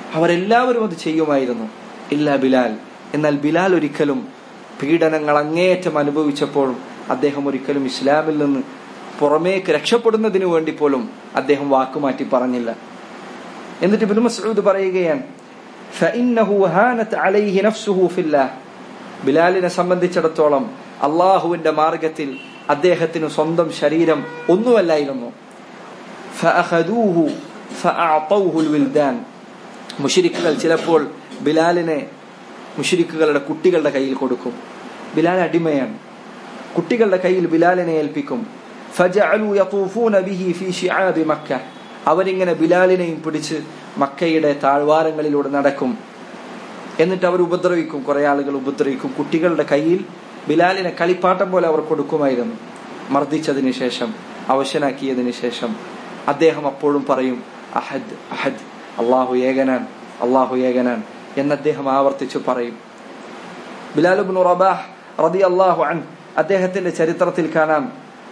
അവരെല്ലാവരും അത് ചെയ്യുമായിരുന്നു ഇല്ല ബിലാൽ എന്നാൽ ബിലാൽ ഒരിക്കലും പീഡനങ്ങൾ അങ്ങേയറ്റം അനുഭവിച്ചപ്പോഴും അദ്ദേഹം ഒരിക്കലും ഇസ്ലാമിൽ നിന്ന് പുറമേക്ക് രക്ഷപ്പെടുന്നതിനു വേണ്ടി പോലും അദ്ദേഹം വാക്കുമാറ്റി പറഞ്ഞില്ല എന്നിട്ട് ഇബ്നു മസ്ഊദ് പറയുകയാണ് فإنه هانت عليه نفسه في الله ബിലാലിനെ സംബന്ധിച്ചിടത്തോളം അള്ളാഹുവിന്റെ മാർഗത്തിൽ അദ്ദേഹത്തിന് സ്വന്തം ശരീരം ഒന്നുമല്ലായിരുന്നു فأخذوه فأعطوه الولدان മുഷിരിക്കുകൾ ചിലപ്പോൾ ബിലാലിനെ മുഷിരിക്കുകളുടെ കുട്ടികളുടെ കയ്യിൽ കൊടുക്കും ബിലാൽ അടിമയാണ് കുട്ടികളുടെ കയ്യിൽ ബിലാലിനെ ഏൽപ്പിക്കും فجعلوا يطوفون به في شعاب مكة അവരിങ്ങനെ ബിലാലിനെയും പിടിച്ച് മക്കയുടെ താഴ്വാരങ്ങളിലൂടെ നടക്കും എന്നിട്ട് അവർ ഉപദ്രവിക്കും കുറെ ആളുകൾ ഉപദ്രവിക്കും കുട്ടികളുടെ കയ്യിൽ ബിലാലിനെ കളിപ്പാട്ടം പോലെ അവർ കൊടുക്കുമായിരുന്നു മർദ്ദിച്ചതിന് ശേഷം അവശനാക്കിയതിന് ശേഷം അദ്ദേഹം അപ്പോഴും പറയും അഹദ് അഹദ് അള്ളാഹു ഏകനാൻ അള്ളാഹു ഏകനാൻ എന്ന് അദ്ദേഹം ആവർത്തിച്ചു പറയും ബിലാലുബിൻ റബാഹ് റതി അള്ളാഹു അൻ അദ്ദേഹത്തിന്റെ ചരിത്രത്തിൽ കാണാം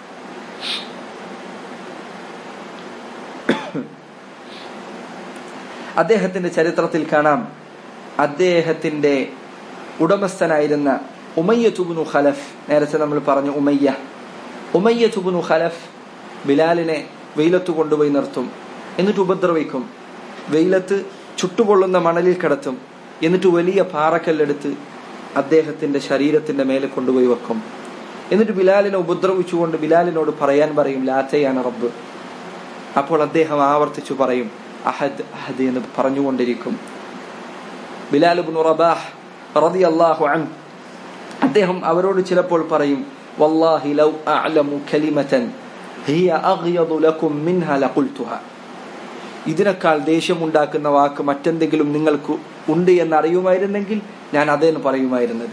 അദ്ദേഹത്തിന്റെ ചരിത്രത്തിൽ കാണാം അദ്ദേഹത്തിന്റെ ഉടമസ്ഥനായിരുന്ന ഉമയ്യ തുബുനു ഖലഫ് നേരത്തെ നമ്മൾ പറഞ്ഞു ഉമയ്യ ഉമയ്യ തുബുനു ഖലഫ് ബിലാലിനെ വെയിലത്ത് കൊണ്ടുപോയി നിർത്തും എന്നിട്ട് ഉപദ്രവിക്കും വെയിലത്ത് ചുട്ടുപൊള്ളുന്ന മണലിൽ കിടത്തും എന്നിട്ട് വലിയ പാറക്കല്ലെടുത്ത് അദ്ദേഹത്തിന്റെ ശരീരത്തിന്റെ മേലെ കൊണ്ടുപോയി വെക്കും എന്നിട്ട് ബിലാലിനെ ഉപദ്രവിച്ചുകൊണ്ട് ബിലാലിനോട് പറയാൻ പറയും ലാത്തയാണ് റബ്ബ് അപ്പോൾ അദ്ദേഹം ആവർത്തിച്ചു പറയും അഹദ് അഹദ് എന്ന് പറഞ്ഞുകൊണ്ടിരിക്കും ബിലാലുബിൻ റബാഹ് റതി അള്ളാഹു അൻ അദ്ദേഹം അവരോട് ചിലപ്പോൾ പറയും വല്ലാഹി ലൗ അഅലമു കലിമതൻ ഹിയ അഗ്യദു ലക്കും മിൻഹ ലഖുൽതുഹ ഇതിനേക്കാൾ ദേഷ്യമുണ്ടാക്കുന്ന വാക്ക് മറ്റെന്തെങ്കിലും നിങ്ങൾക്ക് ഉണ്ട് എന്ന് അറിയുമായിരുന്നെങ്കിൽ ഞാൻ അതേന്ന് പറയുമായിരുന്നത്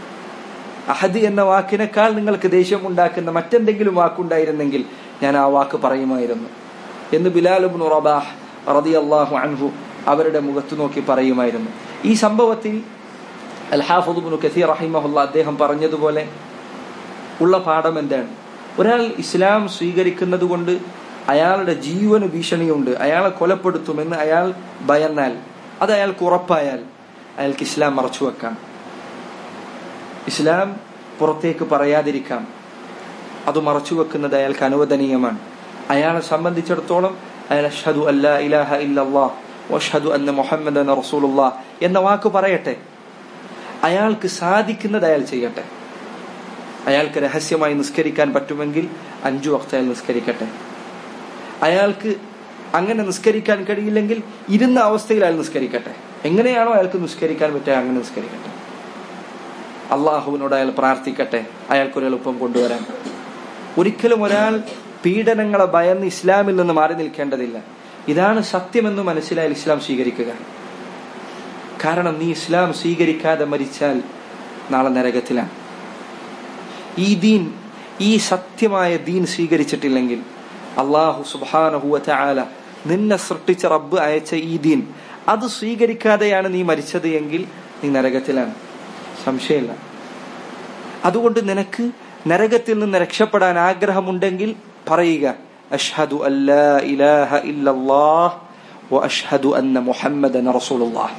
അഹദ് എന്ന വാക്കിനേക്കാൾ നിങ്ങൾക്ക് ദേഷ്യമുണ്ടാക്കുന്ന മറ്റെന്തെങ്കിലും വാക്കുണ്ടായിരുന്നെങ്കിൽ ഞാൻ ആ വാക്ക് പറയുമായിരുന്നു എന്ന് ബിലാലുബിൻ റബാഹ് റളിയല്ലാഹു അൻഹു അവരുടെ മുഖത്ത് നോക്കി പറയുമായിരുന്നു ഈ സംഭവത്തിൽ അൽഹാഫുദ്ബിനു കസീർ റഹിമഹുല്ല അദ്ദേഹം പറഞ്ഞതുപോലെ ഉള്ള പാഠം എന്താണ് ഒരാൾ ഇസ്ലാം സ്വീകരിക്കുന്നത് കൊണ്ട് അയാളുടെ ജീവന് ഭീഷണിയുണ്ട് അയാളെ കൊലപ്പെടുത്തുമെന്ന് അയാൾ ഭയന്നാൽ അത് അയാൾക്ക് ഉറപ്പായാൽ അയാൾക്ക് ഇസ്ലാം മറച്ചു വെക്കാം ഇസ്ലാം പുറത്തേക്ക് പറയാതിരിക്കാം അത് മറച്ചു വെക്കുന്നത് അയാൾക്ക് അനുവദനീയമാണ് അയാളെ സംബന്ധിച്ചിടത്തോളം അയാൾ അഷ്ഹദു അല്ലാ ഇലാഹ ഇല്ലല്ലാ വഷ്ഹദു അന്ന മുഹമ്മദ് റസൂലുള്ള എന്ന വാക്ക് പറയട്ടെ അയാൾക്ക് സാധിക്കുന്നത് അയാൾ ചെയ്യട്ടെ അയാൾക്ക് രഹസ്യമായി നിസ്കരിക്കാൻ പറ്റുമെങ്കിൽ അഞ്ചു വക്ത അയാൾ നിസ്കരിക്കട്ടെ അയാൾക്ക് അങ്ങനെ നിസ്കരിക്കാൻ കഴിയില്ലെങ്കിൽ ഇരുന്ന അവസ്ഥയിൽ അയാൾ നിസ്കരിക്കട്ടെ എങ്ങനെയാണോ അയാൾക്ക് നിസ്കരിക്കാൻ പറ്റുക അങ്ങനെ നിസ്കരിക്കട്ടെ അള്ളാഹുവിനോട് അയാൾ പ്രാർത്ഥിക്കട്ടെ അയാൾക്കൊരു എളുപ്പം കൊണ്ടുവരാൻ ഒരിക്കലും ഒരാൾ പീഡനങ്ങളെ ഭയന്ന് ഇസ്ലാമിൽ നിന്ന് മാറി നിൽക്കേണ്ടതില്ല ഇതാണ് സത്യമെന്ന് മനസ്സിലായാൽ ഇസ്ലാം സ്വീകരിക്കുക കാരണം നീ ഇസ്ലാം സ്വീകരിക്കാതെ മരിച്ചാൽ നാളെ നരകത്തിലാണ് ഈ ദീൻ ഈ സത്യമായ ദീൻ സ്വീകരിച്ചിട്ടില്ലെങ്കിൽ അള്ളാഹു സുബാനഹുവ ചാല നിന്നെ സൃഷ്ടിച്ച റബ്ബ് അയച്ച ഈ ദീൻ അത് സ്വീകരിക്കാതെയാണ് നീ മരിച്ചത് എങ്കിൽ നീ നരകത്തിലാണ് സംശയമില്ല അതുകൊണ്ട് നിനക്ക് നരകത്തിൽ നിന്ന് രക്ഷപ്പെടാൻ ആഗ്രഹമുണ്ടെങ്കിൽ പറയുക അഷ്ഹദു അല്ലാ ഇലാഹ ഇല്ലല്ലാഹ് വ അഷ്ഹദു അന്ന മുഹമ്മദൻ റസൂലുള്ളാഹ്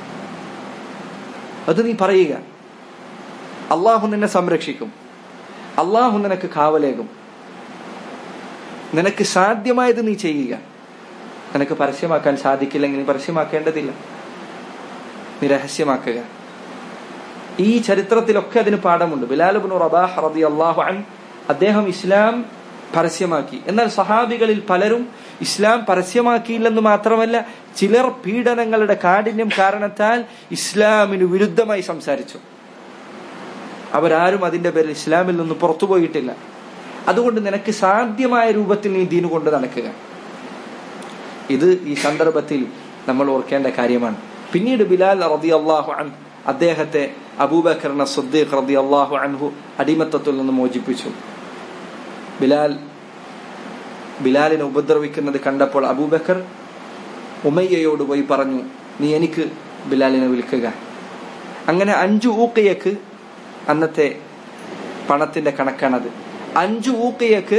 അത് നീ പറയുക അള്ളാഹു നിന്നെ സംരക്ഷിക്കും അള്ളാഹു നിനക്ക് കാവലേകും നിനക്ക് സാധ്യമായത് നീ ചെയ്യുക നിനക്ക് പരസ്യമാക്കാൻ സാധിക്കില്ലെങ്കിൽ നീ പരസ്യമാക്കേണ്ടതില്ല നീ രഹസ്യമാക്കുക ഈ ചരിത്രത്തിലൊക്കെ അതിന് പാഠമുണ്ട് ബിലാലുബിൻ റബാഹ് റതി അള്ളാഹു അൻ അദ്ദേഹം ഇസ്ലാം പരസ്യമാക്കി എന്നാൽ സഹാബികളിൽ പലരും ഇസ്ലാം പരസ്യമാക്കിയില്ലെന്ന് മാത്രമല്ല ചിലർ പീഡനങ്ങളുടെ കാഠിന്യം കാരണത്താൽ ഇസ്ലാമിന് വിരുദ്ധമായി സംസാരിച്ചു അവരാരും അതിന്റെ പേരിൽ ഇസ്ലാമിൽ നിന്ന് പുറത്തുപോയിട്ടില്ല അതുകൊണ്ട് നിനക്ക് സാധ്യമായ രൂപത്തിൽ നീ ദീന് കൊണ്ട് നടക്കുക ഇത് ഈ സന്ദർഭത്തിൽ നമ്മൾ ഓർക്കേണ്ട കാര്യമാണ് പിന്നീട് ബിലാൽ റതി അള്ളാഹു അൻ അദ്ദേഹത്തെ അബൂബക്കറിന സുദ്ദീഖ് റതി അള്ളാഹു അൻഹു അടിമത്തത്തിൽ നിന്ന് മോചിപ്പിച്ചു ബിലാൽ ബിലാലിനെ ഉപദ്രവിക്കുന്നത് കണ്ടപ്പോൾ അബൂബക്കർ ഉമയ്യയോട് പോയി പറഞ്ഞു നീ എനിക്ക് ബിലാലിനെ വിൽക്കുക അങ്ങനെ അഞ്ചു ഊക്കയക്ക് അന്നത്തെ പണത്തിന്റെ കണക്കാണത് അഞ്ചു ഊക്കയക്ക്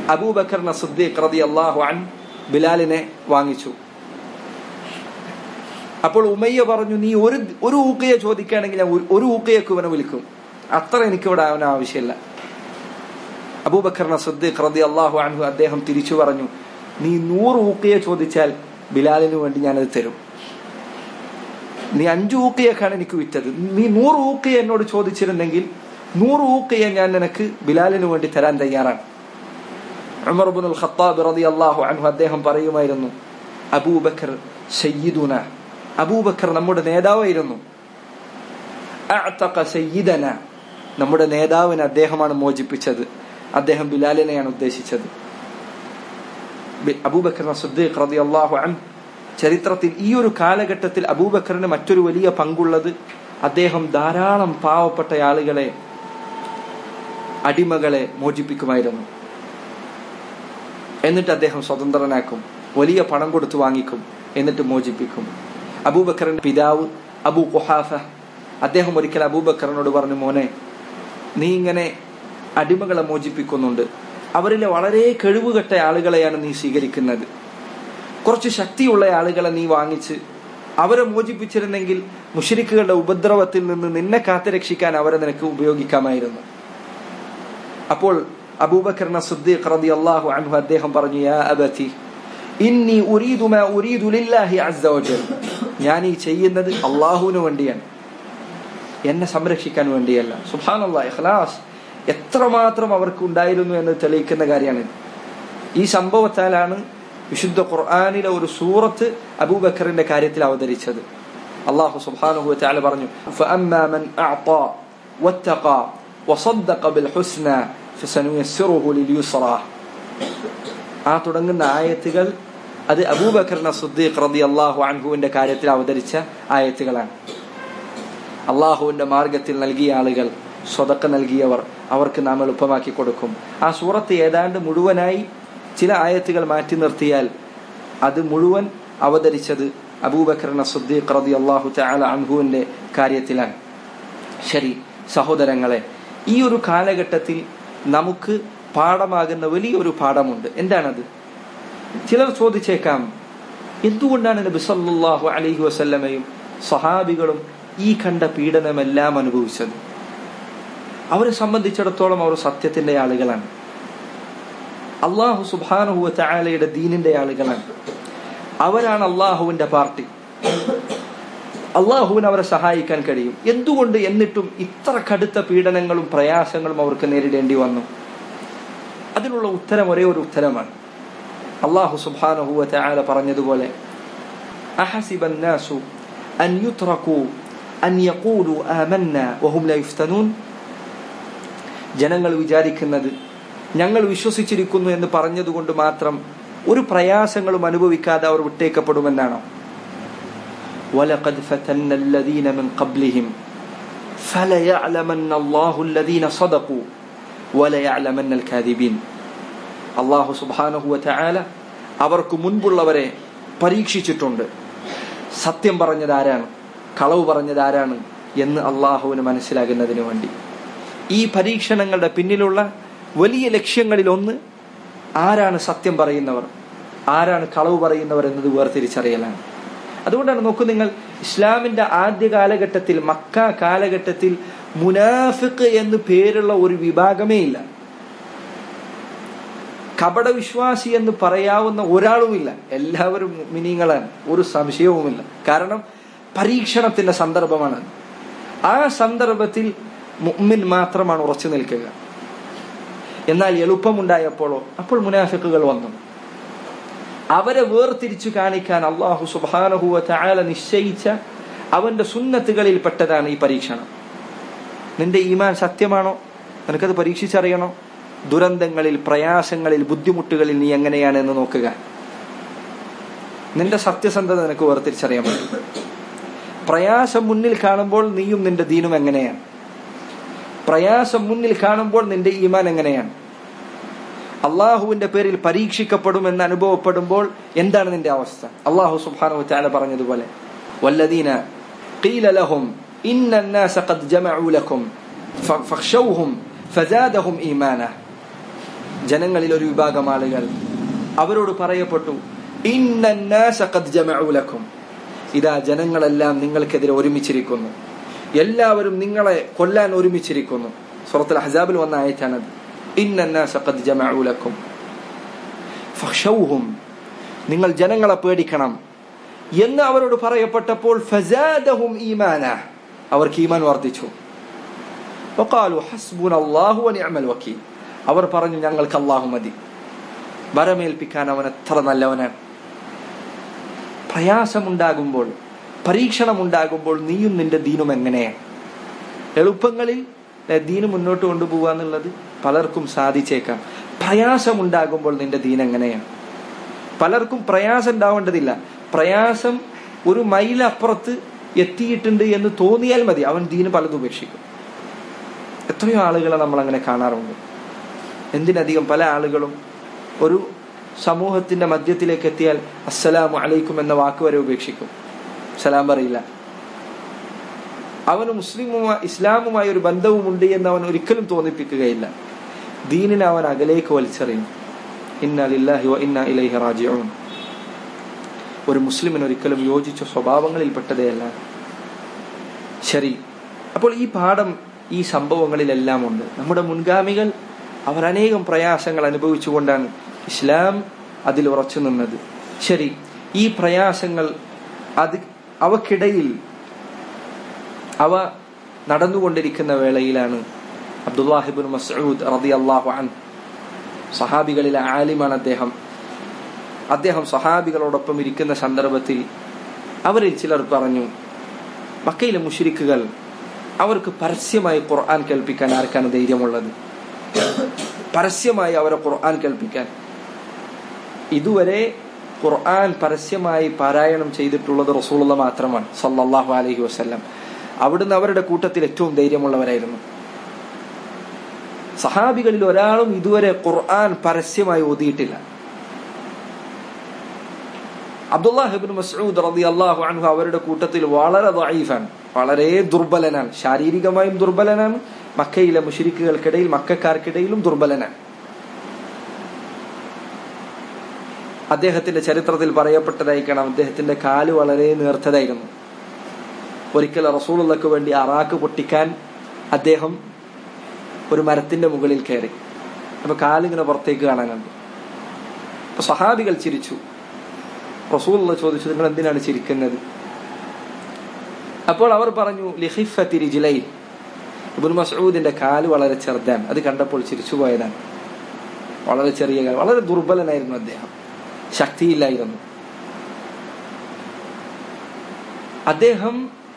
അബൂബക്കർ സുദ്ദീഖ് റതി അള്ളാഹു അൻ ബിലാലിനെ വാങ്ങിച്ചു അപ്പോൾ ഉമയ്യ പറഞ്ഞു നീ ഒരു ഒരു ഊക്കയെ ചോദിക്കുകയാണെങ്കിൽ ഞാൻ ഒരു- ഒരു ഊക്കയൊക്കെ ഇവനെ വിളിക്കും അത്ര എനിക്കിവിടെ അവന് ആവശ്യമില്ല അബൂബക്കറിന സദ്ദീഖ് റതി അള്ളാഹു അൻഹു അദ്ദേഹം തിരിച്ചു പറഞ്ഞു നീ നൂറ് ഊക്കയെ ചോദിച്ചാൽ ബിലാലിന് വേണ്ടി ഞാനത് തരും നീ അഞ്ചു ഊക്കയൊക്കെയാണ് എനിക്ക് വിറ്റത് നീ നൂറ് ഊക്കയെ എന്നോട് ചോദിച്ചിരുന്നെങ്കിൽ നൂറ് ഊക്കയെ ഞാൻ നിനക്ക് ബിലാലിന് വേണ്ടി തരാൻ തയ്യാറാണ് ഉമർ ഇബ്നുൽ ഖത്താബ് റളിയല്ലാഹു അൻഹു അദ്ദേഹം പറയുമായിരുന്നു അബൂബക്കർ സയ്യിദുന അബൂബക്കർ നമ്മുടെ നേതാവായിരുന്നു അഅതഖ സയ്യിദന നമ്മുടെ നേതാവിനെ അദ്ദേഹമാണ് മോചിപ്പിച്ചത് അദ്ദേഹം ബിലാലിനെയാണ് ഉദ്ദേശിച്ചത് ബി- അബൂബക്കർ സിദ്ദീഖ് റളിയല്ലാഹു അൻഹു ചരിത്രത്തിൽ ഈ ഒരു കാലഘട്ടത്തിൽ അബൂബക്കറിന് മറ്റൊരു വലിയ പങ്കുള്ളത് അദ്ദേഹം ധാരാളം പാവപ്പെട്ട ആളുകളെ അടിമകളെ മോചിപ്പിക്കുമായിരുന്നു എന്നിട്ട് അദ്ദേഹം സ്വതന്ത്രനാക്കും വലിയ പണം കൊടുത്തു വാങ്ങിക്കും എന്നിട്ട് മോചിപ്പിക്കും അബൂബക്കറിന്റെ പിതാവ് അബൂ കുഹാഫ അദ്ദേഹം ഒരിക്കൽ അബൂബക്കറിനോട് പറഞ്ഞു മോനെ നീ ഇങ്ങനെ അടിമകളെ മോചിപ്പിക്കുന്നുണ്ട് അവരിലെ വളരെ കഴിവുകെട്ട ആളുകളെയാണ് നീ സ്വീകരിക്കുന്നത് കുറച്ച് ശക്തിയുള്ള ആളുകളെ നീ വാങ്ങിച്ച് അവരെ മോചിപ്പിച്ചിരുന്നെങ്കിൽ മുഷരിക്കുകളുടെ ഉപദ്രവത്തിൽ നിന്ന് നിന്നെ കാത്തുരക്ഷിക്കാൻ അവരെ നിനക്ക് ഉപയോഗിക്കാമായിരുന്നു അപ്പോൾ അബൂബക്കറിന സുദ്ദീഖ് റളിയല്ലാഹു അൻഹു അദ്ദേഹം പറഞ്ഞു യാ അബതി ഇന്നി ഉരീദു മാ ഉരീദു ലില്ലാഹി അസ്സ വജൽ ഞാൻ ഈ ചെയ്യുന്നത് അള്ളാഹുവിന് വേണ്ടിയാണ് എന്നെ സംരക്ഷിക്കാൻ വേണ്ടിയല്ല സുബ്ഹാനല്ലാഹ് ഇഖ്ലാസ് എത്രമാത്രം അവർക്ക് ഉണ്ടായിരുന്നു എന്ന് തെളിയിക്കുന്ന കാര്യമാണ് ഈ സംഭവത്താലാണ് വിശുദ്ധ ഖുർആാനിലെ ഒരു സൂറത്ത് അബൂബക്കറിന്റെ കാര്യത്തിൽ അവതരിച്ചത് അള്ളാഹു സുബ്ഹാനഹു വതആല പറഞ്ഞു فأما من أعطى واتقى وصدق بالحسنى فسنيسره لليسرى ആ തുടങ്ങുന്ന ആയത്തുകൾ അത് അബൂബക്കറിന സുദ്ദീഖ് റളിയല്ലാഹു അൻഹുവിന്റെ കാര്യത്തിൽ അവതരിച്ച ആയത്തുകളാണ് അള്ളാഹുവിന്റെ മാർഗത്തിൽ നൽകിയ ആളുകൾ സ്വതക്ക നൽകിയവർ അവർക്ക് നാം എളുപ്പമാക്കി കൊടുക്കും ആ സൂറത്ത് ഏതാണ്ട് മുഴുവനായി ചില ആയത്തുകൾ മാറ്റി നിർത്തിയാൽ അത് മുഴുവൻ അവതരിച്ചത് അബൂബക്കറിന സുദ്ദീഖ് റതി അള്ളാഹു ചാല അൻഹുവിന്റെ കാര്യത്തിലാണ് ശരി സഹോദരങ്ങളെ ഈ ഒരു കാലഘട്ടത്തിൽ നമുക്ക് പാഠമാകുന്ന വലിയൊരു പാഠമുണ്ട് എന്താണത് ചിലർ ചോദിച്ചേക്കാം എന്തുകൊണ്ടാണ് നബി സല്ലല്ലാഹു അലൈഹി വസല്ലമയും സഹാബികളും ഈ കണ്ട പീഡനമെല്ലാം അനുഭവിച്ചത് അവരെ സംബന്ധിച്ചിടത്തോളം അവർ സത്യത്തിന്റെ ആളുകളാണ് അള്ളാഹു സുബാനുഹുവ ചായാലയുടെ ദീനിന്റെ ആളുകളാണ് അവരാണ് അള്ളാഹുവിന്റെ പാർട്ടി അള്ളാഹുവിന് അവരെ സഹായിക്കാൻ കഴിയും എന്തുകൊണ്ട് എന്നിട്ടും ഇത്ര കടുത്ത പീഡനങ്ങളും പ്രയാസങ്ങളും അവർക്ക് നേരിടേണ്ടി വന്നു അതിനുള്ള ഉത്തരം ഒരേ ഒരു ഉത്തരമാണ് അള്ളാഹു സുബാനുഹുവ ചായാല പറഞ്ഞതുപോലെ أحسب الناس أن يتركوا أن يقولوا آمنا وهم لا يفتنون ജനങ്ങൾ വിചാരിക്കുന്നത് ഞങ്ങൾ വിശ്വസിച്ചിരിക്കുന്നു എന്ന് പറഞ്ഞതുകൊണ്ട് മാത്രം ഒരു പ്രയാസങ്ങളും അനുഭവിക്കാതെ അവർ വിട്ടേക്കപ്പെടുമെന്നാണോ ولقد فتنا الذين من قبلهم فليعلمن الله الذين صدقوا وليعلمن الكاذبين അള്ളാഹു സുബാനഹു വതആല അവർക്ക് മുൻപുള്ളവരെ പരീക്ഷിച്ചിട്ടുണ്ട് സത്യം പറഞ്ഞത് ആരാണ് കളവ് പറഞ്ഞത് ആരാണ് എന്ന് അള്ളാഹുവിന് മനസ്സിലാകുന്നതിന് വേണ്ടി ഈ പരീക്ഷണങ്ങളുടെ പിന്നിലുള്ള വലിയ ലക്ഷ്യങ്ങളിൽ ഒന്ന് ആരാണ് സത്യം പറയുന്നവർ ആരാണ് കളവ് പറയുന്നവർ എന്നത് വേർതിരിച്ചറിയലാണ് അതുകൊണ്ടാണ് നോക്കൂ നിങ്ങൾ ഇസ്ലാമിന്റെ ആദ്യ കാലഘട്ടത്തിൽ മക്ക കാലഘട്ടത്തിൽ മുനാഫിഖ് എന്ന് പേരുള്ള ഒരു വിഭാഗമേ ഇല്ല കപടവിശ്വാസി എന്ന് പറയാവുന്ന ഒരാളുമില്ല എല്ലാവരും മിനിങ്ങളാണ് ഒരു സംശയവുമില്ല കാരണം പരീക്ഷണത്തിന്റെ സന്ദർഭമാണ് ആ സന്ദർഭത്തിൽ മുഅ്മിൻ മാത്രമാണ് ഉറച്ചു നിൽക്കുക എന്നാൽ എളുപ്പമുണ്ടായപ്പോഴോ അപ്പോൾ മുനാഫിക്കുകൾ വന്നു അവരെ വേർതിരിച്ചു കാണിക്കാൻ അള്ളാഹു സുബാനഹുവ ചായാല നിശ്ചയിച്ച അവന്റെ സുന്നത്തുകളിൽ പെട്ടതാണ് ഈ പരീക്ഷണം നിന്റെ ഈമാൻ സത്യമാണോ നിനക്കത് പരീക്ഷിച്ചറിയണോ ദുരന്തങ്ങളിൽ പ്രയാസങ്ങളിൽ ബുദ്ധിമുട്ടുകളിൽ നീ എങ്ങനെയാണ് എന്ന് നോക്കുക നിന്റെ സത്യസന്ധത നിനക്ക് വേർതിരിച്ചറിയാൻ പറ്റും പ്രയാസം മുന്നിൽ കാണുമ്പോൾ നീയും നിന്റെ ദീനും എങ്ങനെയാണ് പ്രയാസം മുന്നിൽ കാണുമ്പോൾ നിന്റെ ഈമാൻ എങ്ങനെയാണ് അള്ളാഹുവിന്റെ പേരിൽ പരീക്ഷിക്കപ്പെടുമെന്ന് അനുഭവപ്പെടുമ്പോൾ എന്താണ് നിന്റെ അവസ്ഥ അള്ളാഹു സുബ്ഹാനഹു തആല പറഞ്ഞതുപോലെ വല്ലദീന قيل لهم إن الناس قد جمعوا لكم فاخشوهم فزادهم إيمانا ജനങ്ങളിൽ ഒരു വിഭാഗം ആളുകൾ അവരോട് പറയപ്പെട്ടു ഇന്ന الناس قد جمعوا لكم ഇതാ ജനങ്ങളെല്ലാം നിങ്ങൾക്കെതിരെ ഒരുമിച്ചിരിക്കുന്നു എല്ലാവരും നിങ്ങളെ കൊല്ലാൻ ഒരുമിച്ചിരിക്കുന്നു സുറത്തുൽ ഹസാബിൽ വന്ന ആയത്താണത് ഇന്നന്നാസ ഖദ് ജമഉ ലക്കും ഫഖ്ശൗഹും നിങ്ങൾ ജനങ്ങളെ പേടിക്കണം എന്ന് അവരോട് പറയപ്പെട്ടപ്പോൾ ഫസാദഹും ഈമാന അവർക്ക് ഈമാൻ വർദ്ധിച്ചു വഖാലു ഹസ്ബുനല്ലാഹു വനിഅമൽ വക്കീൽ അവർ പറഞ്ഞു ഞങ്ങൾക്ക് അല്ലാഹു മതി വരമേൽപ്പിക്കാൻ അവൻ എത്ര നല്ലവനാണ് പ്രയാസമുണ്ടാകുമ്പോൾ പരീക്ഷണമുണ്ടാകുമ്പോൾ നീയും നിന്റെ ദീനും എങ്ങനെയാണ് എളുപ്പങ്ങളിൽ ദീന് മുന്നോട്ട് കൊണ്ടുപോകുക എന്നുള്ളത് പലർക്കും സാധിച്ചേക്കാം പ്രയാസമുണ്ടാകുമ്പോൾ നിന്റെ ദീൻ എങ്ങനെയാണ് പലർക്കും പ്രയാസം ഉണ്ടാവേണ്ടതില്ല പ്രയാസം ഒരു മൈലപ്പുറത്ത് എത്തിയിട്ടുണ്ട് എന്ന് തോന്നിയാൽ മതി അവൻ ദീന് പലതും ഉപേക്ഷിക്കും എത്രയോ ആളുകളെ നമ്മൾ അങ്ങനെ കാണാറുണ്ട് എന്തിനധികം പല ആളുകളും ഒരു സമൂഹത്തിന്റെ മധ്യത്തിലേക്ക് എത്തിയാൽ അസ്സലാമു അലൈക്കും എന്ന വാക്ക് വരെ ഉപേക്ഷിക്കും സലാം പറയില്ല അവന് മുസ്ലിമുമായി ഇസ്ലാമുമായി ഒരു ബന്ധവുമുണ്ട് എന്ന് അവൻ ഒരിക്കലും തോന്നിപ്പിക്കുകയില്ല ദീനിനെ അവൻ അകലേക്ക് വലിച്ചെറിയും ഇന്ന ലില്ലാഹി വ ഇന്ന ഇലൈഹി റാജിഊൻ ഒരു മുസ്ലിമിന് ഒരിക്കലും യോജിച്ച സ്വഭാവങ്ങളിൽപ്പെട്ടതേയല്ല ശരി അപ്പോൾ ഈ പാഠം ഈ സംഭവങ്ങളിലെല്ലാം ഉണ്ട് നമ്മുടെ മുൻഗാമികൾ അവർ അനേകം പ്രയാസങ്ങൾ അനുഭവിച്ചുകൊണ്ടാണ് ഇസ്ലാം അതിൽ ഉറച്ചു നിന്നത് ശരി ഈ പ്രയാസങ്ങൾ അത് അവക്കിടയിൽ അവ നടന്നുകൊണ്ടിരിക്കുന്ന വേളയിലാണ് അബ്ദുല്ലാഹിബിൻ മസൂദ് റതി അള്ളാഹു അൻ സഹാബികളിലെ ആലിമാണ് അദ്ദേഹം അദ്ദേഹം സഹാബികളോടൊപ്പം ഇരിക്കുന്ന സന്ദർഭത്തിൽ അവരിൽ ചിലർ പറഞ്ഞു മക്കയിലെ മുഷിരിക്കുകൾ അവർക്ക് പരസ്യമായി ഖുർആൻ കേൾപ്പിക്കാൻ ആർക്കാണ് ധൈര്യമുള്ളത് പരസ്യമായി അവരെ ഖുർആൻ കേൾപ്പിക്കാൻ ഇതുവരെ ഖുർആൻ പരസ്യമായി പാരായണം ചെയ്തിട്ടുള്ളത് റസൂലുള്ള മാത്രമാണ് സല്ലല്ലാഹു അലൈഹി വസല്ലം അവിടുന്ന് അവരുടെ കൂട്ടത്തിൽ ഏറ്റവും ധൈര്യമുള്ളവരായിരുന്നു സഹാബികളിൽ ഒരാളും ഇതുവരെ ഖുർആൻ പരസ്യമായി ഓതിയിട്ടില്ല അബ്ദുല്ലാഹിബിൻ മസ്ഊദ് റതി അള്ളാഹു അൻഹു അവരുടെ കൂട്ടത്തിൽ വളരെ ദഈഫാണ് വളരെ ദുർബലനാണ് ശാരീരികമായും ദുർബലനാണ് മക്കയിലെ മുഷിരിക്കുകൾക്കിടയിൽ മക്കാർക്കിടയിലും ദുർബലനാണ് അദ്ദേഹത്തിന്റെ ചരിത്രത്തിൽ പറയപ്പെട്ടതായിരിക്കണം അദ്ദേഹത്തിന്റെ കാല് വളരെ നേർത്തതായിരുന്നു ഒരിക്കൽ റസൂലുള്ളക്ക് വേണ്ടി അറാക്ക് പൊട്ടിക്കാൻ അദ്ദേഹം ഒരു മരത്തിന്റെ മുകളിൽ കയറി അപ്പൊ കാലിങ്ങനെ പുറത്തേക്ക് കാണാനുണ്ട് അപ്പൊ സഹാബികൾ ചിരിച്ചു റസൂലുള്ള ചോദിച്ചു നിങ്ങൾ എന്തിനാണ് ചിരിക്കുന്നത് അപ്പോൾ അവർ പറഞ്ഞു ലിഹിഫത്തിരിജിലൈ ഇബുൽ മസൂദിന്റെ കാല് വളരെ ചെറുതാണ് അത് കണ്ടപ്പോൾ ചിരിച്ചു പോയതാണ് വളരെ ചെറിയ കാല് വളരെ ദുർബലനായിരുന്നു അദ്ദേഹം ശക്തിയില്ലായിരുന്നു അദ്ദേഹം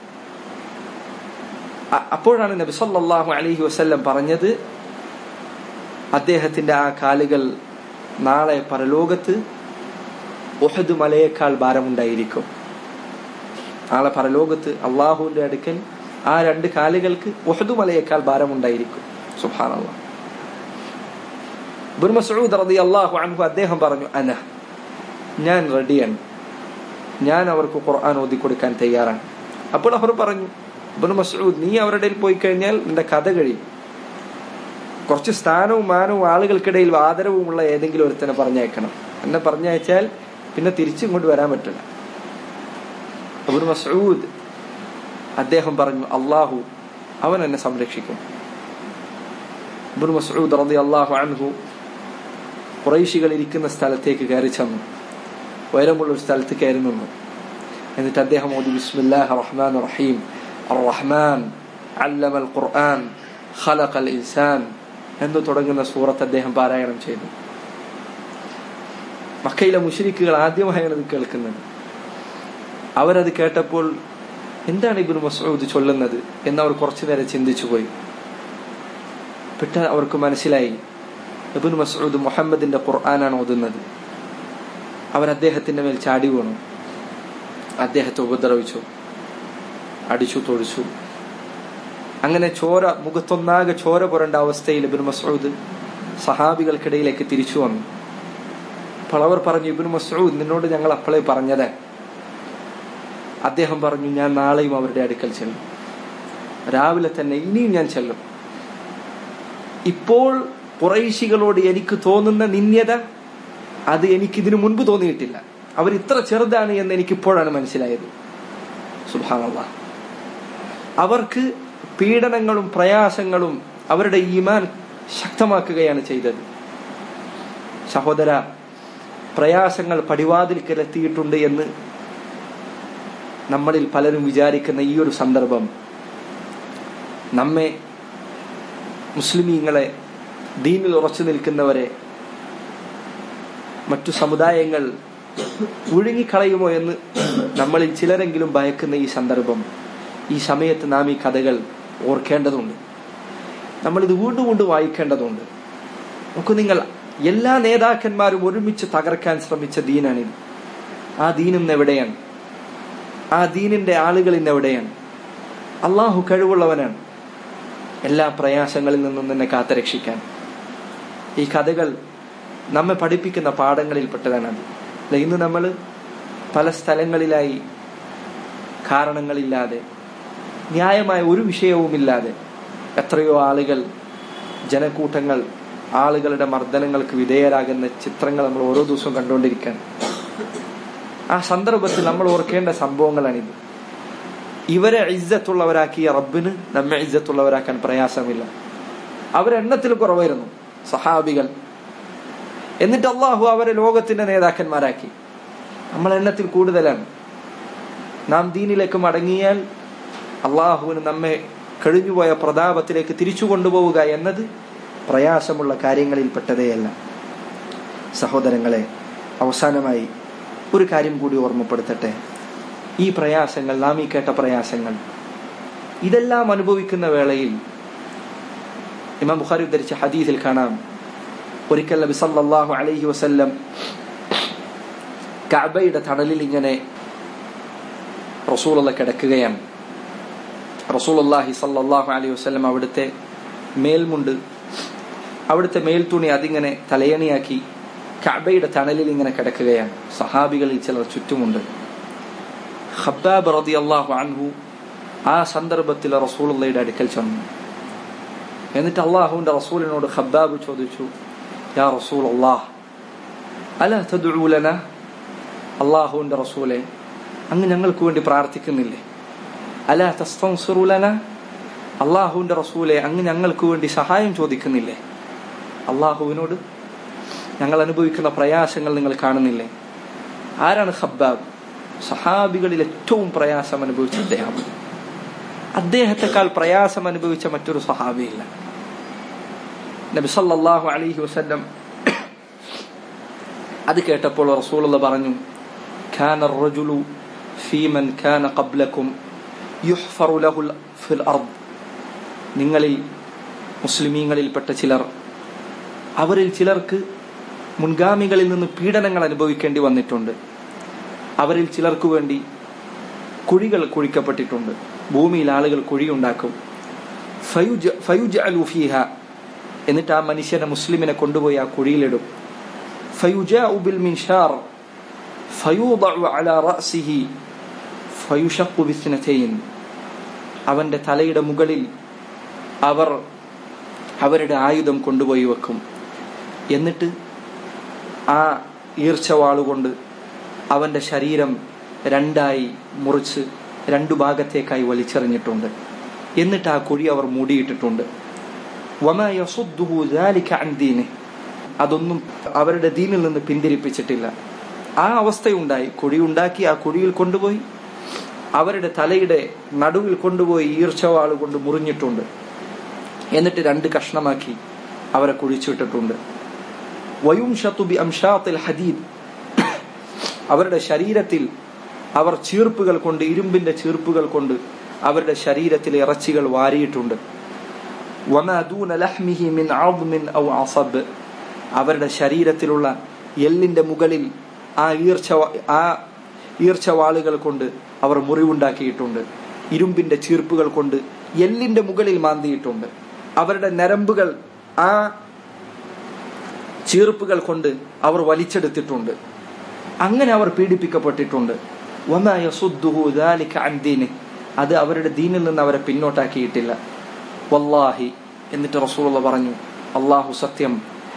അപ്പോഴാണ് നബി സല്ലല്ലാഹു അലൈഹി വസല്ലം പറഞ്ഞത് അദ്ദേഹത്തിന്റെ ആ കാലുകൾ നാളെ പരലോകത്ത് ഒഹദ് മലയേക്കാൾ ഭാരമുണ്ടായിരിക്കും നാളെ പരലോകത്ത് അള്ളാഹുവിന്റെ അടുക്കൽ ആ രണ്ട് കാലുകൾക്ക് ഒഹദ് മലയേക്കാൾ ഭാരമുണ്ടായിരിക്കും സുഹാനുള്ള മസൂദ് റതി അള്ളാഹു അൻഹു അദ്ദേഹം പറഞ്ഞു അന ഞാൻ റെഡിയാണ് ഞാൻ അവർക്ക് ഖുർആൻ ഓതി കൊടുക്കാൻ തയ്യാറാണ് അപ്പോൾ അവർ പറഞ്ഞു ഇബിൻ മസൂദ് നീ അവരുടെ പോയി കഴിഞ്ഞാൽ നിന്റെ കഥ കഴിയും കുറച്ച് സ്ഥാനവും മാനവും ആളുകൾക്കിടയിൽ ആദരവുമുള്ള ഏതെങ്കിലും ഒരുത്തനെ പറഞ്ഞയക്കണം എന്നെ പറഞ്ഞയച്ചാൽ പിന്നെ തിരിച്ചിങ്ങോട്ട് വരാൻ പറ്റില്ല അബുൽ മസൂദ് അദ്ദേഹം പറഞ്ഞു അള്ളാഹു അവൻ എന്നെ സംരക്ഷിക്കും അബുൽ മസൂദ് റതി അള്ളാഹു അൻഹു കുറൈശികൾ ഇരിക്കുന്ന സ്ഥലത്തേക്ക് കയറി ചെന്നു ഉയരമുള്ള ഒരു സ്ഥലത്ത് കയറി നിന്നു എന്നിട്ട് അദ്ദേഹം ഓതി ബിസ്മില്ലാഹ് റഹ്മാൻ റഹീം الرحمن علم القرآن خلق الإنسان എന്ന് തുടങ്ങുന്ന സൂറത്ത് അദ്ദേഹം പാരായണം ചെയ്തു മക്കയിലെ മുഷരിക്കുകൾ ആദ്യമായാണ് ഇത് കേൾക്കുന്നത് അവരത് കേട്ടപ്പോൾ എന്താണ് ഇബിൻ മസൂദ് ചൊല്ലുന്നത് എന്ന് അവർ കുറച്ചു നേരം ചിന്തിച്ചു പോയി പെട്ടെന്ന് അവർക്ക് മനസ്സിലായി ഇബിൻ മസൂദ് മുഹമ്മദിന്റെ ഖുർആനാണ് ഓതുന്നത് അവർ അദ്ദേഹത്തിന്റെ മേൽ ചാടി വീണു അദ്ദേഹത്തെ ഉപദ്രവിച്ചു അടിച്ചു തൊഴിച്ചു അങ്ങനെ ചോര മുഖത്തൊന്നാകെ ചോര പുരണ്ട അവസ്ഥയിൽ ഇബിൻ മസൂദ് സഹാബികൾക്കിടയിലേക്ക് തിരിച്ചു വന്നു അപ്പോൾ അവർ പറഞ്ഞു ഇബിൻ മസൂദ് നിന്നോട് ഞങ്ങൾ അപ്പോളേ പറഞ്ഞത് അദ്ദേഹം പറഞ്ഞു ഞാൻ നാളെയും അവരുടെ അടുക്കൽ ചെല്ലും രാവിലെ തന്നെ ഇനിയും ഞാൻ ചെല്ലും ഇപ്പോൾ കുറൈശികളോട് എനിക്ക് തോന്നുന്ന നിന്യത അത് എനിക്ക് ഇതിനു മുൻപ് തോന്നിയിട്ടില്ല അവർ ഇത്ര ചെറുതാണ് എന്ന് എനിക്ക് ഇപ്പോഴാണ് മനസ്സിലായത് സുബാനല്ല അവർക്ക് പീഡനങ്ങളും പ്രയാസങ്ങളും അവരുടെ ഈമാൻ ശക്തമാക്കുകയാണ് ചെയ്തത് സഹോദര പ്രയാസങ്ങൾ പടിവാതിൽക്കലെത്തിയിട്ടുണ്ട് എന്ന് നമ്മളിൽ പലരും വിചാരിക്കുന്ന ഈ ഒരു സന്ദർഭം നമ്മെ മുസ്ലിമീങ്ങളെ ദീനിൽ ഉറച്ചു നിൽക്കുന്നവരെ മറ്റു സമുദായങ്ങൾ ഒഴുങ്ങിക്കളയുമോ എന്ന് നമ്മളിൽ ചിലരെങ്കിലും ഭയക്കുന്ന ഈ സന്ദർഭം ഈ സമയത്ത് നാം ഈ കഥകൾ ഓർക്കേണ്ടതുണ്ട് നമ്മളിത് വീണ്ടും വീണ്ടും വായിക്കേണ്ടതുണ്ട് നമുക്ക് നിങ്ങൾ എല്ലാ നേതാക്കന്മാരും ഒരുമിച്ച് തകർക്കാൻ ശ്രമിച്ച ദീനാണിത് ആ ദീനും എവിടെയാണ് ആ ദീനിന്റെ ആളുകൾ ഇന്ന് എവിടെയാണ് അള്ളാഹു കഴിവുള്ളവനാണ് എല്ലാ പ്രയാസങ്ങളിൽ നിന്നും തന്നെ കാത്തുരക്ഷിക്കാൻ ഈ കഥകൾ നമ്മെ പഠിപ്പിക്കുന്ന പാഠങ്ങളിൽപ്പെട്ടതാണ് അത് അല്ല ഇന്ന് നമ്മൾ പല സ്ഥലങ്ങളിലായി കാരണങ്ങളില്ലാതെ ന്യായമായ ഒരു വിഷയവുമില്ലാതെ എത്രയോ ആളുകൾ ജനക്കൂട്ടങ്ങൾ ആളുകളുടെ മർദ്ദനങ്ങൾക്ക് വിധേയരാകുന്ന ചിത്രങ്ങൾ നമ്മൾ ഓരോ ദിവസവും കണ്ടുകൊണ്ടിരിക്കുകയാണ് ആ സന്ദർഭത്തിൽ നമ്മൾ ഓർക്കേണ്ട സംഭവങ്ങളാണിത് ഇവരെ ഇജ്ജത്തുള്ളവരാക്കിയ റബ്ബിന് നമ്മെ ഇജ്ജത്തുള്ളവരാക്കാൻ പ്രയാസമില്ല അവരെണ്ണത്തിൽ കുറവായിരുന്നു സഹാബികൾ എന്നിട്ട് അള്ളാഹു അവരെ ലോകത്തിന്റെ നേതാക്കന്മാരാക്കി നമ്മൾ എണ്ണത്തിൽ കൂടുതലാണ് നാം ദീനിലേക്ക് മടങ്ങിയാൽ അള്ളാഹുവിന് നമ്മെ കഴിഞ്ഞുപോയ പ്രതാപത്തിലേക്ക് തിരിച്ചു കൊണ്ടുപോവുക എന്നത് പ്രയാസമുള്ള കാര്യങ്ങളിൽപ്പെട്ടതേയല്ല സഹോദരങ്ങളെ അവസാനമായി ഒരു കാര്യം കൂടി ഓർമ്മപ്പെടുത്തട്ടെ ഈ പ്രയാസങ്ങൾ നാം ഈ കേട്ട പ്രയാസങ്ങൾ ഇതെല്ലാം അനുഭവിക്കുന്ന വേളയിൽ ഇമാം ബുഖാരി ഉദ്ധരിച്ച ഹദീസിൽ കാണാം ഒരിക്കൽ നബി സല്ലല്ലാഹു അലൈഹി വസല്ലം കഅബയുടെ തണലിൽ ഇങ്ങനെ റസൂലുള്ള കിടക്കുകയാണ് റസൂലുള്ളാഹി സല്ലല്ലാഹു അലൈഹി വസല്ലം അവിടുത്തെ മേൽമുണ്ട് അവിടുത്തെ മേൽത്തുണി അതിങ്ങനെ തലയണിയാക്കി കഅബയുടെ തണലിൽ ഇങ്ങനെ കിടക്കുകയാണ് സഹാബികളിൽ ചിലർ ചുറ്റുമുണ്ട് ഖബ്ബാബ് റളിയല്ലാഹു അൻഹു ആ സന്ദർഭത്തിൽ റസൂലുള്ളയുടെ അടുക്കൽ ചെന്നു എന്നിട്ട് അള്ളാഹുവിന്റെ റസൂലിനോട് ഖബ്ബാബ് ചോദിച്ചു യാ റസൂൽ അള്ളാഹ് അല തദുലന അള്ളാഹുവിന്റെ റസൂലെ അങ്ങ് ഞങ്ങൾക്ക് വേണ്ടി പ്രാർത്ഥിക്കുന്നില്ലേ അല തസ്തൻസുറുലന അള്ളാഹുവിന്റെ റസൂലെ അങ്ങ് ഞങ്ങൾക്ക് വേണ്ടി സഹായം ചോദിക്കുന്നില്ലേ അള്ളാഹുവിനോട് ഞങ്ങൾ അനുഭവിക്കുന്ന പ്രയാസങ്ങൾ നിങ്ങൾ കാണുന്നില്ലേ ആരാണ് ഖബ്ബാബ് സഹാബികളിൽ ഏറ്റവും പ്രയാസം അനുഭവിച്ച അദ്ദേഹം അദ്ദേഹത്തെക്കാൾ പ്രയാസം അനുഭവിച്ച മറ്റൊരു സഹാബിയില്ല നബി സല്ലല്ലാഹു അലൈഹി വസല്ലം അത് കേട്ടപ്പോൾ റസൂലുള്ള പറഞ്ഞു كان الرجل في من كان قبلكم يحفر له في الأرض നിങ്ങളിൽ മുസ്ലിമീങ്ങളിൽപ്പെട്ട ചിലർ അവരിൽ ചിലർക്ക് മുൻഗാമികളിൽ നിന്ന് പീഡനങ്ങൾ അനുഭവിക്കേണ്ടി വന്നിട്ടുണ്ട് അവരിൽ ചിലർക്ക് വേണ്ടി കുഴികൾ കുഴിക്കപ്പെട്ടിട്ടുണ്ട് ഭൂമിയിൽ ആളുകൾ കുഴിയുണ്ടാക്കും ഫയുജഅലു ഫീഹ എന്നിട്ട് ആ മനുഷ്യനെ മുസ്ലിമിനെ കൊണ്ടുപോയി ആ കുഴിയിലിടും ഫയുജാഉ ബിൽ മിൻഷാർ ഫയൂദഉ അലാ റഅസിഹി ഫയുഷഖു ബിസ്നതൈൻ അവന്റെ തലയുടെ മുകളിൽ അവർ അവരുടെ ആയുധം കൊണ്ടുപോയി വെക്കും എന്നിട്ട് ആ ഈർച്ചവാളുകൊണ്ട് അവന്റെ ശരീരം രണ്ടായി മുറിച്ച് രണ്ടു ഭാഗത്തേക്കായി വലിച്ചെറിഞ്ഞിട്ടുണ്ട് എന്നിട്ട് ആ കുഴി അവർ മൂടിയിട്ടിട്ടുണ്ട് അതൊന്നും അവരുടെ ദീനിൽ നിന്ന് പിന്തിരിപ്പിച്ചിട്ടില്ല ആ അവസ്ഥയുണ്ടായി കുഴിയുണ്ടാക്കി ആ കുഴിയിൽ കൊണ്ടുപോയി അവരുടെ തലയുടെ നടുവിൽ കൊണ്ടുപോയി ഈർച്ചവാള് കൊണ്ട് മുറിഞ്ഞിട്ടുണ്ട് എന്നിട്ട് രണ്ട് കഷ്ണമാക്കി അവരെ കുഴിച്ചിട്ടിട്ടുണ്ട് വയും ഷത്തുബി അംഷാത്തിൽ ഹദീദ് അവരുടെ ശരീരത്തിൽ അവർ ചീർപ്പുകൾ കൊണ്ട് ഇരുമ്പിന്റെ ചീർപ്പുകൾ കൊണ്ട് അവരുടെ ശരീരത്തിലെ ഇറച്ചികൾ വാരിയിട്ടുണ്ട് അവരുടെ ശരീരത്തിലുള്ള എല്ലിന്റെ മുകളിൽ ആ ഈർച്ച ആ ഈർച്ചവാളുകൾ കൊണ്ട് അവർ മുറിവുണ്ടാക്കിയിട്ടുണ്ട് ഇരുമ്പിന്റെ ചീർപ്പുകൾ കൊണ്ട് എല്ലിന്റെ മുകളിൽ മാന്തിയിട്ടുണ്ട് അവരുടെ നരമ്പുകൾ ആ ചീർപ്പുകൾ കൊണ്ട് അവർ വലിച്ചെടുത്തിട്ടുണ്ട് അങ്ങനെ അവർ പീഡിപ്പിക്കപ്പെട്ടിട്ടുണ്ട് അത് അവരുടെ ദീനിൽ നിന്ന് അവരെ പിന്നോട്ടാക്കിയിട്ടില്ല വല്ലാഹി എന്നിട്ട് റസൂലുള്ള പറഞ്ഞു അള്ളാഹു സത്യം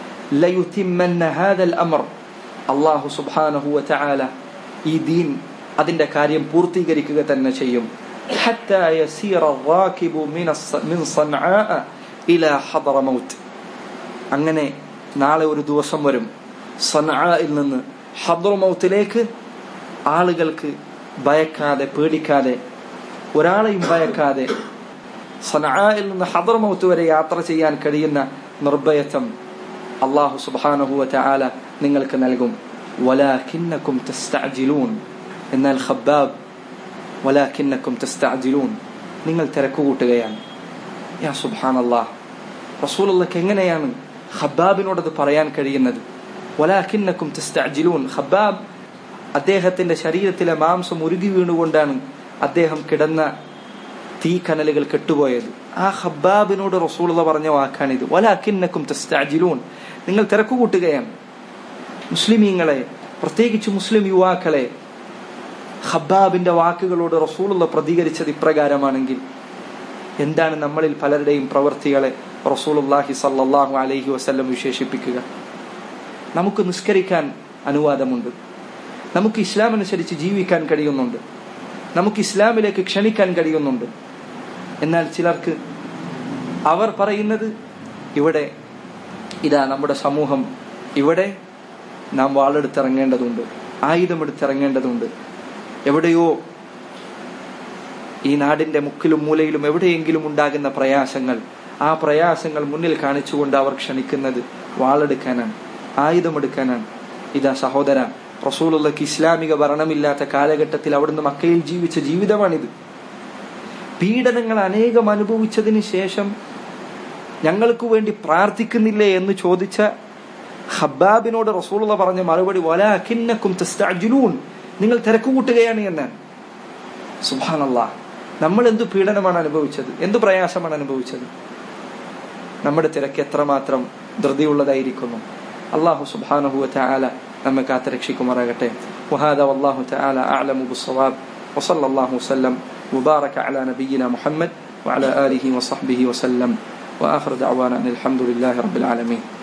അള്ളാഹു സുബാനഹു വല ഈ ദീൻ അതിന്റെ കാര്യം പൂർത്തീകരിക്കുക തന്നെ ചെയ്യും حتى يسير الراكب من الص- من صنعاء إلى حضرموت അങ്ങനെ നാളെ ഒരു ദിവസം വരും സനയിൽ നിന്ന് ഹദ്രമൗത്തിലേക്ക് ആളുകൾക്ക് ഭയക്കാതെ പേടിക്കാതെ ഒരാളെയും ഭയക്കാതെ സനയിൽ നിന്ന് ഹദ്രമൗത്ത് വരെ യാത്ര ചെയ്യാൻ കഴിയുന്ന നിർഭയത്വം അള്ളാഹു സുബാനഹുവ ആല നിങ്ങൾക്ക് നൽകും വലാഖിന്നക്കും തസ്തഅജിലൂൻ എന്നാൽ ഖബ്ബാബ് വലാഖിന്നക്കും തസ്തഅജിലൂൻ നിങ്ങൾ തിരക്ക് കൂട്ടുകയാണ് യാ സുബ്ഹാൻ അള്ളാഹ് റസൂലുള്ളക്ക് എങ്ങനെയാണ് ഖബ്ബാബിനോട് അത് പറയാൻ കഴിയുന്നത് വലാഖിന്നക്കും തസ്തഅജിലൂൻ ഖബ്ബാബ് അദ്ദേഹത്തിന്റെ ശരീരത്തിലെ മാംസം ഉരുകി വീണുകൊണ്ടാണ് അദ്ദേഹം കിടന്ന തീ കനലുകൾ കെട്ടുപോയത് ആ ഖബ്ബാബിനോട് റസൂലുള്ള പറഞ്ഞ വാക്കാണിത് വലാഖിന്നക്കും തസ്തഅജിലൂൻ നിങ്ങൾ തിരക്ക് കൂട്ടുകയാണ് മുസ്ലിമീങ്ങളെ പ്രത്യേകിച്ച് മുസ്ലിം യുവാക്കളെ ഖബ്ബാബിന്റെ വാക്കുകളോട് റസൂലുള്ള പ്രതികരിച്ചത് ഇപ്രകാരമാണെങ്കിൽ എന്താണ് നമ്മളിൽ പലരുടെയും പ്രവൃത്തികളെ റസൂലുള്ളാഹി സല്ലല്ലാഹു അലൈഹി വസല്ലം വിശേഷിപ്പിക്കുക നമുക്ക് നിസ്കരിക്കാൻ അനുവാദമുണ്ട് നമുക്ക് ഇസ്ലാം അനുസരിച്ച് ജീവിക്കാൻ കഴിയുന്നുണ്ട് നമുക്ക് ഇസ്ലാമിലേക്ക് ക്ഷണിക്കാൻ കഴിയുന്നുണ്ട് എന്നാൽ ചിലർക്ക് അവർ പറയുന്നത് ഇവിടെ ഇതാ നമ്മുടെ സമൂഹം ഇവിടെ നാം വാളെടുത്തിറങ്ങേണ്ടതുണ്ട് ആയുധമെടുത്തിറങ്ങേണ്ടതുണ്ട് എവിടെയോ ഈ നാടിന്റെ മുക്കിലും മൂലയിലും എവിടെയെങ്കിലും ഉണ്ടാകുന്ന പ്രയാസങ്ങൾ ആ പ്രയാസങ്ങൾ മുന്നിൽ കാണിച്ചുകൊണ്ട് അവർ ക്ഷണിക്കുന്നത് വാളെടുക്കാനാണ് ആയുധമെടുക്കാനാണ് ഇതാ സഹോദര റസൂലുള്ളക്ക് ഇസ്ലാമിക ഭരണമില്ലാത്ത കാലഘട്ടത്തിൽ അവിടുന്ന് മക്കയിൽ ജീവിച്ച ജീവിതമാണിത് പീഡനങ്ങൾ അനേകം അനുഭവിച്ചതിന് ശേഷം ഞങ്ങൾക്ക് വേണ്ടി പ്രാർത്ഥിക്കുന്നില്ലേ എന്ന് ചോദിച്ച ഹബ്ബാബിനോട് റസൂലുള്ള പറഞ്ഞ മറുപടി വലാഖിന്നക്കും തസ്തഅജിലൂൻ നിങ്ങൾ തിരക്ക് കൂട്ടുകയാണ് എന്നാണ് സുബാനല്ലാ നമ്മൾ എന്ത് പീഡനമാണ് അനുഭവിച്ചത് എന്ത് പ്രയാസമാണ് അനുഭവിച്ചത് നമ്മുടെ തിരക്ക് എത്രമാത്രം ധൃതിയുള്ളതായിരിക്കുന്നു അള്ളാഹു സുബാനഹു تعالى നമ്മെ കാത്തുരക്ഷിക്കുമാറാകട്ടെ وهذا والله تعالى أعلم بالصواب وصلى الله وسلم وبارك على نبينا محمد وعلى آله وصحبه وسلم وآخر دعوانا أن الحمد لله رب العالمين